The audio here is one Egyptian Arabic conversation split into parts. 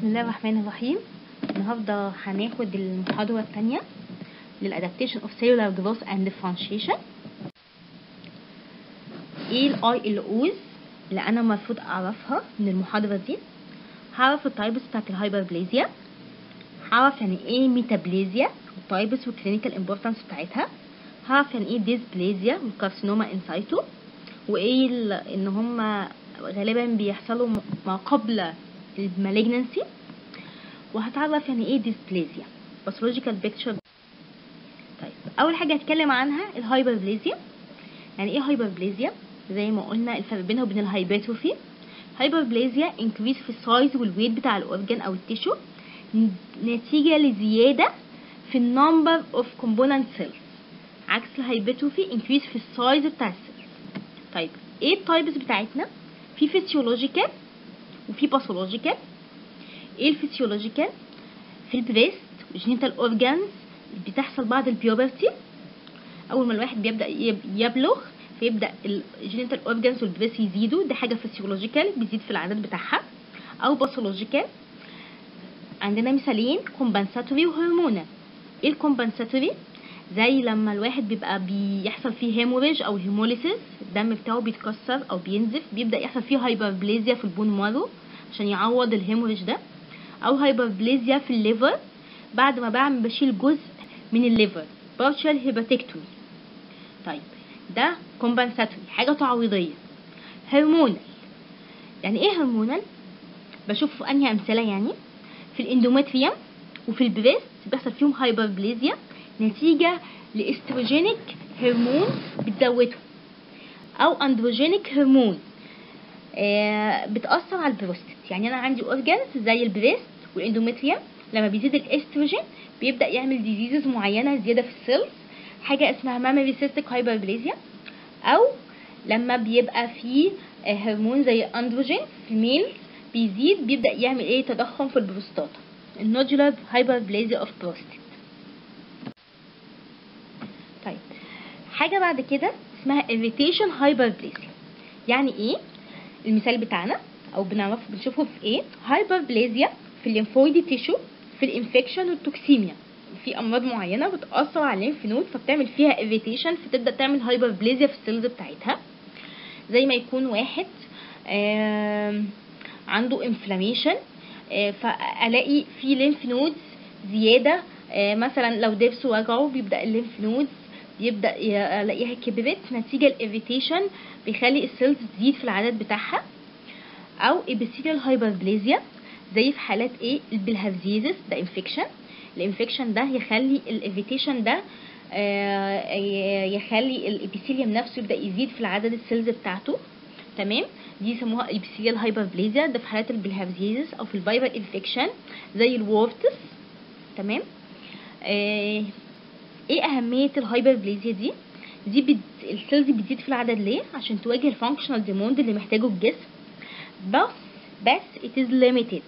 بسم الله الرحمن الرحيم النهارده هناخد المحاضرة الثانية للادابتيشن اوف cellular growth and differentiation ايه الاي ال اوز اللي انا المفروض اعرفها من المحاضرة دي هعرف التايبس بتاعت الهايبربليزيا هعرف يعني ايه ميتابليزيا والتايبس والكلينيكال امبورتانس بتاعتها هعرف يعني ايه ديسبليزيا والكارسينوما انسايتو وايه ال- ان هما غالبا بيحصلوا م- ما قبل المالجنسي وهتعرف يعني ايه ديسبليزيا باثولوجيكال بيكتشر طيب اول حاجه هتكلم عنها الهايبربليزيا يعني ايه هايبربليزيا زي ما قلنا الفرق بينها وبين الهايبرتروفي هايبربليزيا انكريز في السايز والويت بتاع الاورجان او التيشو ن- نتيجه لزياده في النمبر اوف كومبوننت سيلز عكس الهايبرتروفي انكريز في السايز بتاع السيلز طيب ايه التايبس بتاعتنا في فيسيولوجيكال وفي باثولوجيكال ايه الفسيولوجيكال في البريست والجينيتال اورجانز بتحصل بعد البيوبرتي اول ما الواحد بيبدا يب- يبلغ فيبدا الجينيتال اورجانز والبريست يزيدوا دي حاجه فسيولوجيكال بيزيد في العدد بتاعها او باثولوجيكال عندنا مثالين كومبنساتوري وهرمونال ايه الكومبنساتوري زي لما الواحد بيبقى بيحصل فيه هيموريج او هيموليسيس الدم بتاعه بيتكسر او بينزف بيبدا يحصل فيه هايبربليزيا في البون مارو عشان يعوض الهيموريج ده او هايبربليزيا في الليفر بعد ما بعمل بشيل جزء من الليفر بارشال هيباتكتومي طيب ده كومبنساتوري حاجه تعويضيه هرمونال يعني ايه هرمونال بشوف في انهي امثله يعني في الاندومتريوم وفي البريست بيحصل فيهم هايبربليزيا نتيجه لاستروجينيك هرمون بتزوده او اندروجينيك هرمون آه، بتأثر على البروستات يعني انا عندي اورجانز زي البريست والاندومتريوم لما بيزيد الاستروجين بيبدأ يعمل ديزيزز معينة زيادة في السيلز حاجة اسمها مامري سيستيك هايبربليزيا او لما بيبقى في آه، هرمون زي اندروجين في الميل بيزيد بيبدأ يعمل ايه تضخم في البروستاتا النودولار هايبربليزيا اوف بروستات طيب حاجة بعد كده اسمها irritation hyperplasia يعني ايه المثال بتاعنا او بنعرفه بنشوفه في ايه هايبربليزيا في الليمفويد تيشو في الانفكشن والتوكسيميا في امراض معينه بتاثر على الليمف نود فبتعمل فيها irritation فتبدا تعمل هايبربليزيا في السيلز بتاعتها زي ما يكون واحد آم، عنده انفلاميشن فالاقي في ليمف نودز زياده آه، مثلا لو ضرسه وجعه بيبدا الليمف نودز يبدا ي- الاقيها كبرت نتيجه الاريتيشن بيخلي السيلز تزيد في العدد بتاعها او ابيثيليال هايبربليزيا زي في حالات ايه البلهارزيزس ده انفكشن الانفكشن ده يخلي الاريتيشن ده آه، ي- يخلي الابيثيليوم نفسه يبدا يزيد في العدد السيلز بتاعته تمام دي يسموها ابيثيليال هايبربليزيا ده في حالات البلهارزيزس او في الفيرال انفكشن زي الوورتس تمام آه، ايه اهميه الهايبربليزيا دي دي بت... السيلز بتزيد في العدد ليه عشان تواجه الفانكشنال ديموند اللي محتاجه الجسم بس بس it is limited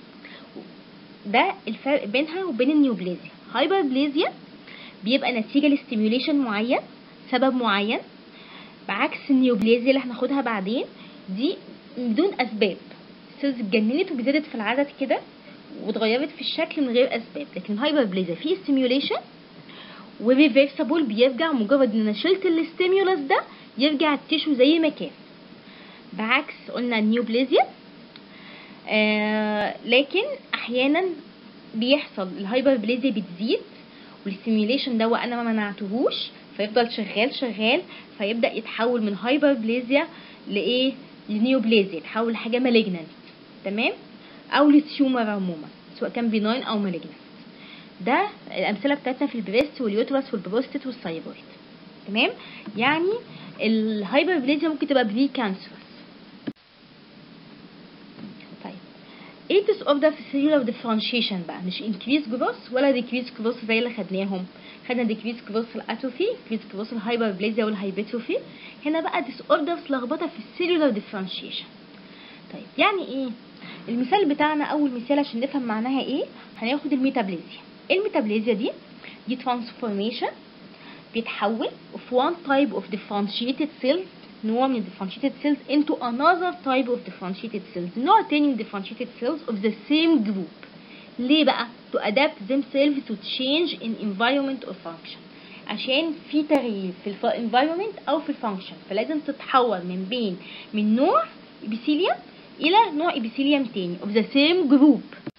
ده الفرق بينها وبين النيوبليزيا هايبربليزيا بيبقى نتيجة لاستيميوليشن معين سبب معين بعكس النيوبليزيا اللي هناخدها بعدين دي بدون اسباب السيلز اتجننت وزادت في العدد كده واتغيرت في الشكل من غير اسباب لكن الهايبربليزيا فيه ستيميوليشن وريفيرسابل بيرجع مجرد ان انا شلت الاستيمولس ده يرجع التيشو زي ما كان بعكس قلنا النيوبليزيا آه لكن احيانا بيحصل الهايبربليزيا بتزيد والستيميوليشن ده وانا ما منعتهوش فيفضل شغال شغال فيبدا يتحول من هايبربليزيا لايه لنيوبليزيا يتحول لحاجه مالجنانت تمام او لتيومر عموما سواء كان بيناين او مالجنانت ده الامثله بتاعتنا في البريست واليوترس والبروستات والثايرويد تمام يعني الهايبربليزيا ممكن تبقى بري كانسرس طيب ايه ديس اوردر في السيلولار ديفرنشيشن بقى مش انكريز جروث ولا ديكريز جروث زي اللي خدناهم خدنا ديكريز جروث الاتروفي ديكريز جروث الهايبربليزيا والهايبرتروفي هنا بقى ديس اوردرز لخبطه في السيلولار ديفرنشيشن طيب يعني ايه المثال بتاعنا اول مثال عشان نفهم معناها ايه هناخد الميتابليزيا الميتابليزيا دي دي ترانسفورميشن بيتحول of one type of differentiated cells نوع من differentiated cells into another type of differentiated cells نوع تاني من differentiated cells of the same group ليه بقى to adapt themselves to change in environment or function عشان في تغيير في الف environment او في الفانكشن فلازم تتحول من بين من نوع epithelium الى نوع epithelium تاني of the same group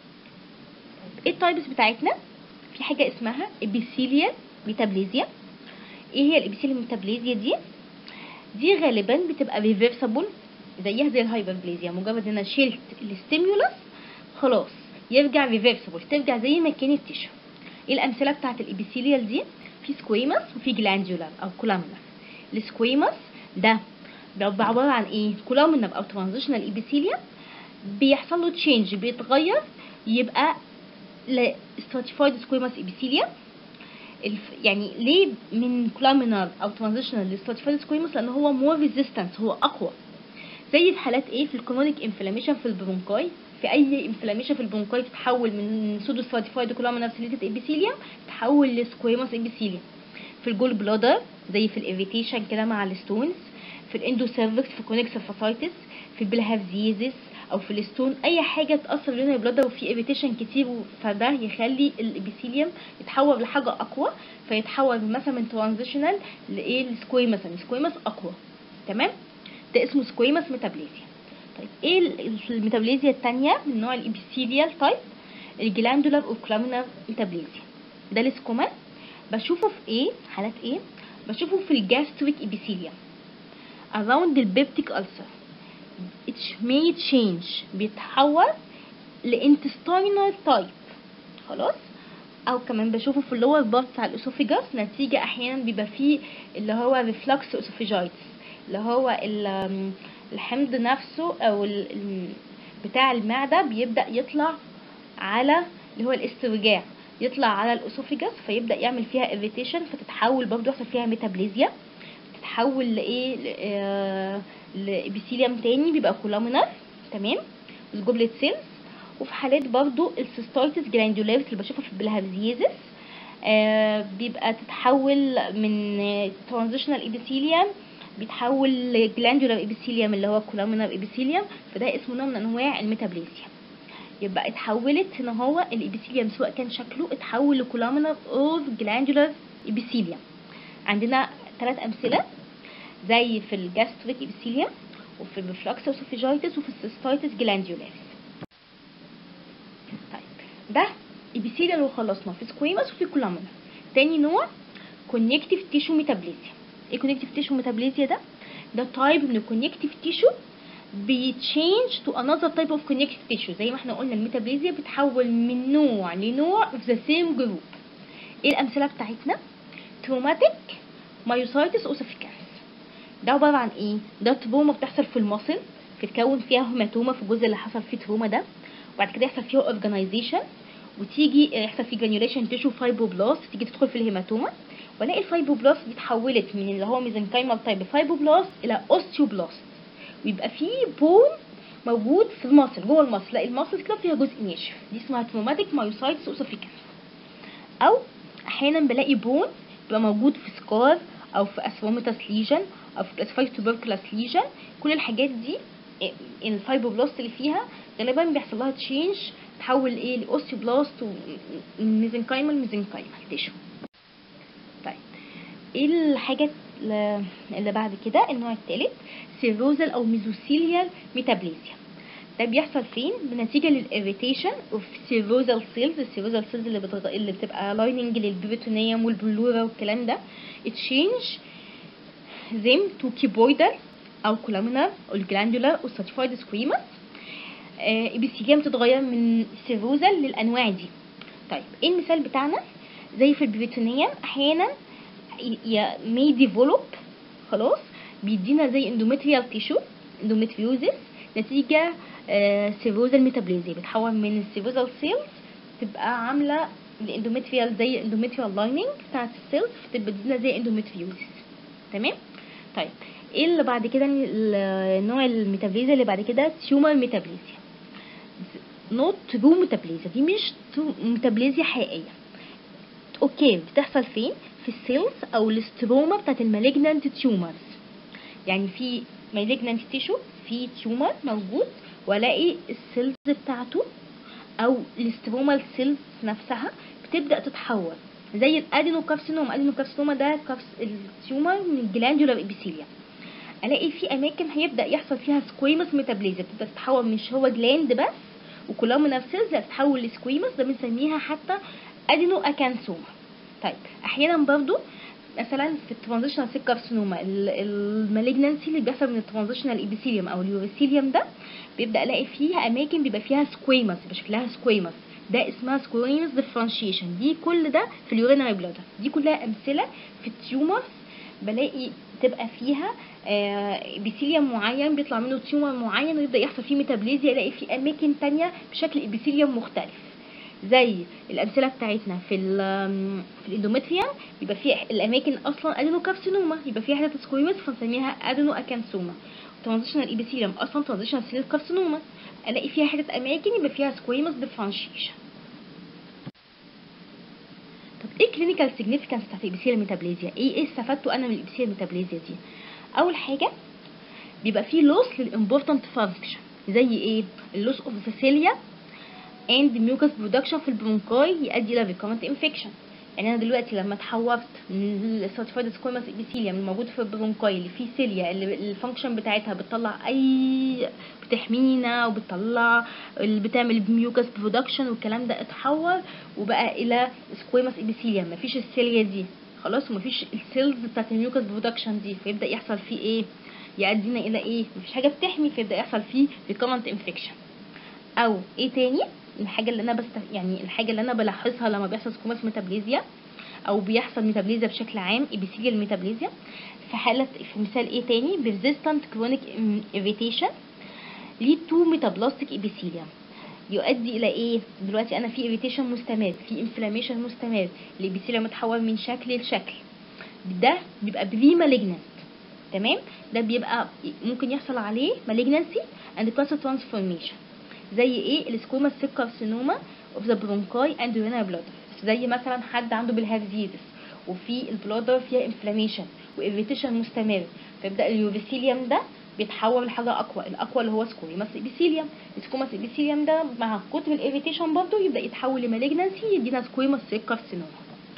ايه التايبس بتاعتنا في حاجة اسمها epithelial metaplasia ايه هي الابيثيليال ميتابليزيا دي دي غالبا بتبقى ريفرسبل زيها زي الهايبربليزيا مجرد ان انا شلت الستيمولس خلاص يرجع ريفرسبل ترجع زي ما كانت تشو ايه الامثله بتاعت الابيثيليال دي في سكويمس وفي جلاندولار او كولامنر السكويمس ده بيبقى عباره عن ايه كولامنر او ترانزيشنال ابيثيليا بيحصل له تشينج بيتغير يبقى stratified squamous ابيثيليا الف... يعني ليه من كولامينار او ترانزيشنال لستراتيفايد سكويموس لان هو مور ريزيستنس هو اقوى زي في حالات ايه في الكرونيك انفلاميشن في البرونكاي في اي انفلاميشن في البرونكاي تتحول من سودو ستراتيفايد كولامينار سيليتد ابيثيليوم تتحول لسكويموس ابيثيليوم في الجول بلادر زي في الاريتيشن كده مع الستونز في الاندوسيرفكس في كرونيك سيرفاسايتس في البلهارزيزس او في الستون اي حاجه تاثر لنا البلادر وفي اريتيشن كتير فده يخلي الابيثيليوم يتحول لحاجه اقوى فيتحول مثلا من ترانزيشنال لايه لسكويمس سكويمس اقوى تمام ده اسمه سكويمس ميتابليزيا طيب ايه الميتابليزيا الثانيه من نوع الابيثيليال تايب الجلاندولار او كلامينار ميتابليزيا ده السكوما بشوفه في ايه حالات ايه بشوفه في الجاستريك ابيثيليوم around the peptic ulcer it may change بيتحول لانتستينال تايب خلاص او كمان بشوفه في اللور بارت بتاع الاسوفيجاس نتيجة احيانا بيبقى فيه اللي هو ريفلكس اسوفيجايتس اللي هو الحمض نفسه او بتاع المعدة بيبدأ يطلع على اللي هو الاسترجاع يطلع على الاسوفيجاس فيبدأ يعمل فيها اريتيشن فتتحول برضه يحصل فيها ميتابليزيا تتحول لايه لابيثيليوم تاني بيبقى كولامينار تمام الجوبلت سيلز وفي حالات برضو السيستايتس جلاندولاريس اللي بشوفها في البلهارزيزس آه بيبقى تتحول من ترانزيشنال ابيثيليوم بيتحول لجلاندولار ابيثيليوم اللي هو كولامينار ابيثيليوم فده اسمه نوع من انواع الميتابليزيا يبقى اتحولت هنا هو الابيثيليوم سواء كان شكله اتحول لكولامينار او جلاندولار ابيثيليوم عندنا ثلاث امثله زي في الجاستريك ابيثيليوم وفي الريفلكس اوسوفيجايتس وفي السيستايتس جلاندولاريس طيب ده ابيثيليال وخلصنا في سكويمس وفي كولامينر تاني نوع كونكتيف تيشو ميتابليزيا ايه كونكتيف تيشو ميتابليزيا ده ده تايب من الكونكتيف تيشو بيتشينج تو انذر تايب اوف كونكتيف تيشو زي ما احنا قلنا الميتابليزيا بتحول من نوع لنوع في ذا سيم جروب ايه الامثله بتاعتنا تروماتيك مايوسايتس اوسيفيكانس ده عباره عن ايه ده تروما بتحصل في المصل بتتكون فيها هيماتوما في الجزء اللي حصل فيه تروما ده وبعد كده يحصل فيها اورجانيزيشن وتيجي يحصل فيه جرانيوليشن تيشو فايبروبلاست تيجي تدخل في الهيماتوما والاقي الفايبروبلاست دي اتحولت من اللي هو ميزنكايمال تايب فايبروبلاست الى اوستيوبلاست ويبقى فيه بون موجود في المصل جوه المصل لا المصل كده فيها جزء ناشف دي اسمها تروماتيك مايوسايتس اوسوفيكانس او احيانا بلاقي بون بيبقى موجود في سكار او في اسوميتاس ليجن او في كلاسيفايد توبركلاس ليجن كل الحاجات دي الفايبروبلاست اللي فيها غالبا بيحصل لها تشينج تحول ايه لاوستيوبلاست وميزنكايمال ميزنكايمال تيشو طيب ايه الحاجه اللي بعد كده النوع الثالث سيروزال او ميزوثيليال ميتابليزيا ده بيحصل فين بنتيجه للاريتيشن اوف سيروزال سيلز السيروزال سيلز اللي بتغ... اللي بتبقى لايننج للبريتونيوم والبلورا والكلام ده تشينج them to cuboidal او كولامينار او الجلاندولار او stratified squamous ابيثيليوم تتغير من سيروزال للانواع دي طيب ايه المثال بتاعنا زي في البريتونيوم احيانا may develop خلاص بيدينا زي اندوميتريال تيشو اندوميتريوزس نتيجة سيروزال ميتابليزيا بتحول من السيروزال سيلز تبقى عاملة الاندوميتريال زي اندوميتريال لايننج بتاعت السيلز فتبقى تدينا زي اندوميتريوزس تمام طيب ايه اللي بعد كده النوع الميتابليزيا اللي بعد كده تيومر ميتابليزيا نوت ترو ميتابليزيا دي مش ميتابليزيا حقيقيه اوكي بتحصل فين في السيلز او الاستروما بتاعت المالجنانت تيومرز يعني في malignant tissue في تيومر موجود والاقي السيلز بتاعته او الاسترومال سيلز نفسها بتبدا تتحول زي الادينوكارسينوما الادينوكارسينوما ده كارس التيومر من الجلاندولار ابيثيليا الاقي في اماكن هيبدا يحصل فيها سكويمس ميتابليزيا بتبدا تتحول مش هو جلاند بس وكلها من السيلز لا تتحول لسكويمس ده بنسميها حتى ادينو اكانسوما طيب احيانا برضو مثلا في الترانزيشنال سيل كارسينوما المالجنسي اللي بيحصل من الترانزيشنال ايبيثيليوم او اليوريثيليوم ده بيبدا الاقي فيها اماكن بيبقى فيها سكويمس يبقى شكلها سكويمس ده اسمها سكويمس ديفرنشيشن دي كل ده في اليورينري بلادر دي كلها امثله في التيومرز بلاقي تبقى فيها ابيثيليوم معين بيطلع منه تيومر معين ويبدا يحصل فيه ميتابليزيا الاقي في اماكن تانية بشكل ابيثيليوم مختلف زي الامثله بتاعتنا في ال في الاندومتريوم يبقى في الاماكن اصلا ادينوكارسينوما يبقى فيها حته سكويمس فنسميها ادينو اكانسوما ترانزيشنال ايبيثيليوم اصلا ترانزيشنال سيل كارسينوما الاقي فيها حته اماكن يبقى فيها سكويمس ديفرنشيشن طب ايه كلينيكال سيجنيفيكانس بتاعت الابيثيليوم ميتابليزيا ايه ايه استفدته انا من الابيثيليوم ميتابليزيا دي اول حاجه بيبقى فيه لوس للامبورتنت فانكشن زي ايه اللوس اوف ذا سيليا اند ميوكس برودكشن في البرونكاي يؤدي الى ريكورنت انفكشن يعني انا دلوقتي لما اتحورت من السيرتيفايد سكويمس ابيثيليوم الموجود في البرونكاي اللي فيه سيليا اللي الفانكشن بتاعتها بتطلع اي بتحمينا وبتطلع اللي بتعمل ميوكس برودكشن والكلام ده اتحول وبقى الى سكويمس ابيثيليوم مفيش السيليا دي خلاص ومفيش السيلز بتاعت الميوكس برودكشن دي فيبدا يحصل فيه ايه يؤدينا الى ايه مفيش حاجه بتحمي فيبدا يحصل فيه ريكورنت انفكشن او ايه تاني الحاجه اللي انا بست يعني الحاجه اللي انا بلاحظها لما بيحصل سكوماس ميتابليزيا او بيحصل ميتابليزيا بشكل عام ابيثيليال ميتابليزيا في حاله في مثال ايه تاني persistent chronic irritation lead to metablastic epithelium يؤدي الى ايه دلوقتي انا في irritation مستمر في inflammation مستمر الابيثيليوم متحول من شكل لشكل ده بيبقى بري malignant تمام ده بيبقى ممكن يحصل عليه malignancy and cancer transformation زي ايه السكوما سيل كارسينوما اوف ذا برونكاي اند يورينال بلادر زي مثلا حد عنده بالهارزيزس وفي البلادر فيها انفلاميشن وإريتيشن مستمر فيبدا اليوريثيليوم ده بيتحول لحاجه اقوى الاقوى اللي هو سكويماس ابيثيليوم السكويماس ابيثيليوم ده مع كتر الإريتيشن برضه يبدا يتحول لمالجنسي يدينا سكويماس سيل كارسينوما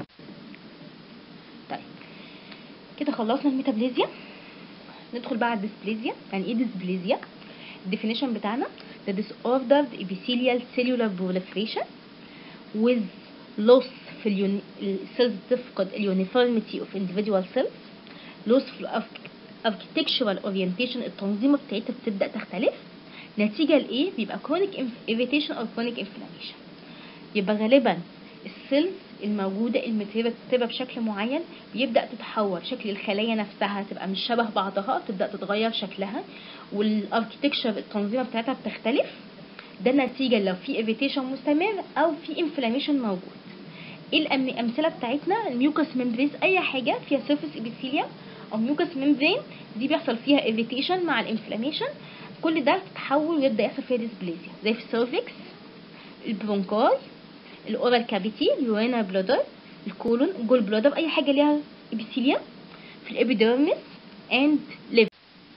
طيب كده خلصنا الميتابليزيا ندخل بقى على الديسبليزيا يعني ايه ديسبليزيا الديفينيشن بتاعنا the disordered epithelial cellular proliferation with loss في اليون... السيلز تفقد اليونيفورميتي of individual cells loss في architectural orientation التنظيمة بتاعتها بتبدأ تختلف نتيجة لإيه؟ بيبقى chronic irritation أو chronic inflammation يبقى غالبا السيلز الموجودة المترتبة بشكل معين بيبدأ تتحول شكل الخلايا نفسها تبقى مش شبه بعضها تبدأ تتغير شكلها والاركتكشر التنظيمة بتاعتها بتختلف ده نتيجة لو في irritation مستمر أو في inflammation موجود ايه الأمثلة بتاعتنا الميوكس ممبرينز أي حاجة فيها surface epithelium أو ميوكس ممبرين دي بيحصل فيها irritation مع الانفلاميشن كل ده تتحول ويبدأ يحصل فيها ديسبليزيا زي في السيرفكس البرونكاي الاورال كافيتي اليورينا بلادر الكولون الجول بلادر اي حاجه ليها ابيثيليوم في الابيديرمس اند ليفر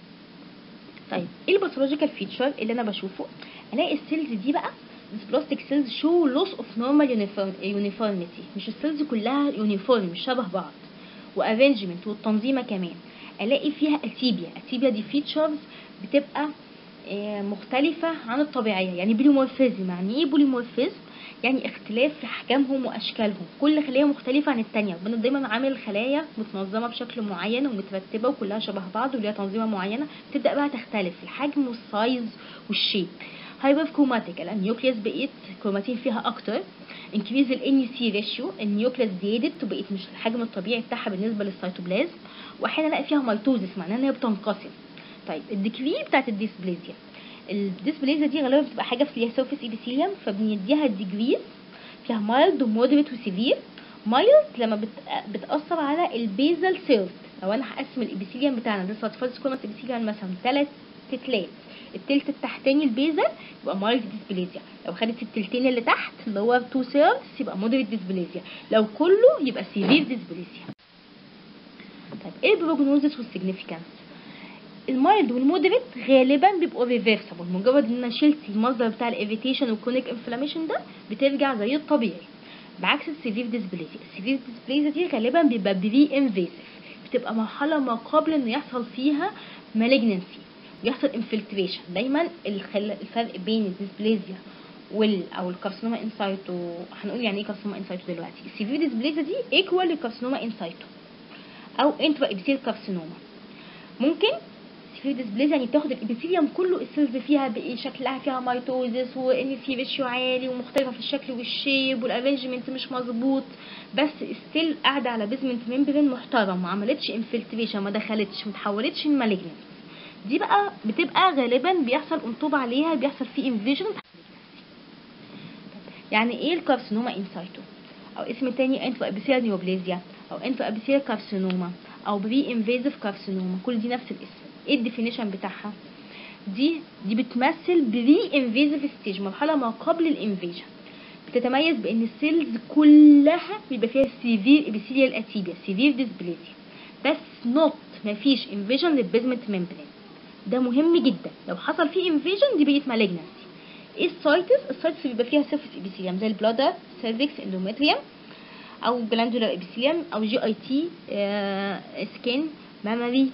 طيب ايه الباثولوجيكال فيتشر اللي انا بشوفه الاقي السيلز دي بقى البلاستيك سيلز شو لوس اوف نورمال يونيفورميتي مش السيلز كلها يونيفورم مش شبه بعض وارينجمنت والتنظيمه كمان الاقي فيها اتيبيا اتيبيا دي فيتشرز بتبقى مختلفة عن الطبيعية يعني بوليمورفيزم يعني ايه بوليمورفيزم يعني اختلاف في احجامهم واشكالهم كل خليه مختلفه عن التانية ربنا دايما عامل الخلايا متنظمه بشكل معين ومترتبه وكلها شبه بعض وليها تنظيمه معينه تبدا بقى تختلف الحجم والسايز والشيب هايبر كروماتيك النيوكليوس بقيت كروماتين فيها اكتر انكريز الان سي ريشيو النيوكليوس زادت وبقيت مش الحجم الطبيعي بتاعها بالنسبه للسيتوبلازم واحيانا الاقي فيها ميتوزس معناها ان هي بتنقسم طيب الديكري بتاعت الديسبليزيا الديسبليزيا دي غالبا بتبقى حاجه في السيرفيس ايبيثيليوم فبنديها ديجريز فيها مايلد ومودريت وسيفير مايلد لما بت... بتاثر على البيزل سيلز لو انا هقسم الابيثيليوم بتاعنا ده ساتفايد سكوماس ابيثيليوم مثلا ثلاث تلات التلت التحتاني البيزل يبقى مايلد ديسبليزيا لو خدت التلتين اللي تحت اللي هو تو سيلز يبقى مودريت ديسبليزيا لو كله يبقى سيفير ديسبليزيا طيب ايه البروجنوزس والسيجنيفيكانس المايلد والمودريت غالبا بيبقوا ريفرسبل مجرد ان انا شلت المصدر بتاع الاريتيشن والكرونيك انفلاميشن ده بترجع زي الطبيعي بعكس السيفير ديسبليزيا السيفير ديسبليزيا دي غالبا بيبقى بري انفيسيف بتبقى مرحله ما قبل ان يحصل فيها مالجنسي ويحصل انفلتريشن دايما الخل... الفرق بين الديسبليزيا وال او الكارسينوما انسايتو هنقول يعني ايه كارسينوما انسايتو دلوقتي السيفير ديسبليزيا دي ايكوال للكارسينوما انسايتو او انترا ابيثيل كارسينوما ممكن سيفير ديسبليزيا يعني بتاخد الابيثيليوم كله السيلز فيها بقى شكلها فيها مايتوزس وان سي ريشيو عالي ومختلفه في الشكل والشيب والارينجمنت مش مظبوط بس ستيل قاعده على بيزمنت ممبرين محترم ما عملتش انفلتريشن ما دخلتش ما اتحولتش لمالجنس دي بقى بتبقى غالبا بيحصل انطوب عليها بيحصل فيه انفيجن يعني ايه الكارسينوما انسايتو او اسم تاني انتو ابيثيال نيوبليزيا او انتو ابيثيال كارسينوما او بري انفيزيف كارسينوما كل دي نفس الاسم ايه الديفينيشن بتاعها دي دي بتمثل بري انفيزيف ستيج مرحله ما قبل الانفيجن بتتميز بان السيلز كلها بيبقى فيها سيفير ابيثيليال اتيبيا سيفير ديسبليزيا بس نوت مفيش انفيجن للبيزمنت ممبرين ده مهم جدا لو حصل فيه انفيجن دي بقت مالجنسي ايه السايتس السايتس بيبقى فيها سيرفيس ابيثيليوم زي البلادر سيرفكس اندوميتريوم او جلاندولار ابيثيليوم او جي اي تي سكين مامري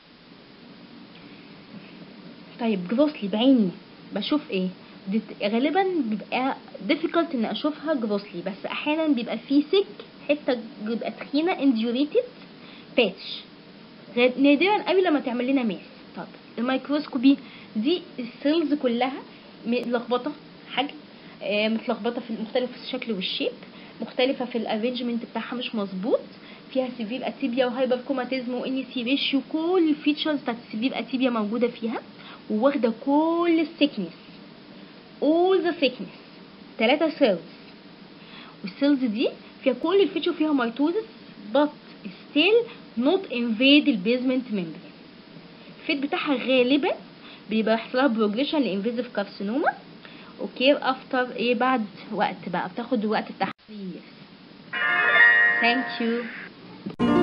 طيب جروسلي بعيني بشوف ايه دي غالبا بيبقى difficult ان اشوفها جروسلي بس احيانا بيبقى فيه سك حته بيبقى تخينه انديوريتد باتش نادرا قوي لما تعمل لنا ماس طب الميكروسكوبي دي السيلز كلها متلخبطه حجم آه متلخبطه في مختلفه في الشكل والشيب مختلفه في الارينجمنت بتاعها مش مظبوط فيها سيفير اتيبيا وهايبر كوماتيزم وان سي ريشيو كل الفيتشرز بتاعت السيفير اتيبيا موجوده فيها وواخده كل الثيكنس all the thickness ثلاثة cells والسيلز دي فيها كل الفيتشر فيها ميتوزس but still not invade البيزمنت membrane الفيت بتاعها غالبا بيبقى يحصل لها بروجريشن لانفيزيف كارسينوما اوكي افتر ايه بعد وقت بقى بتاخد وقت بتاع ثانك يو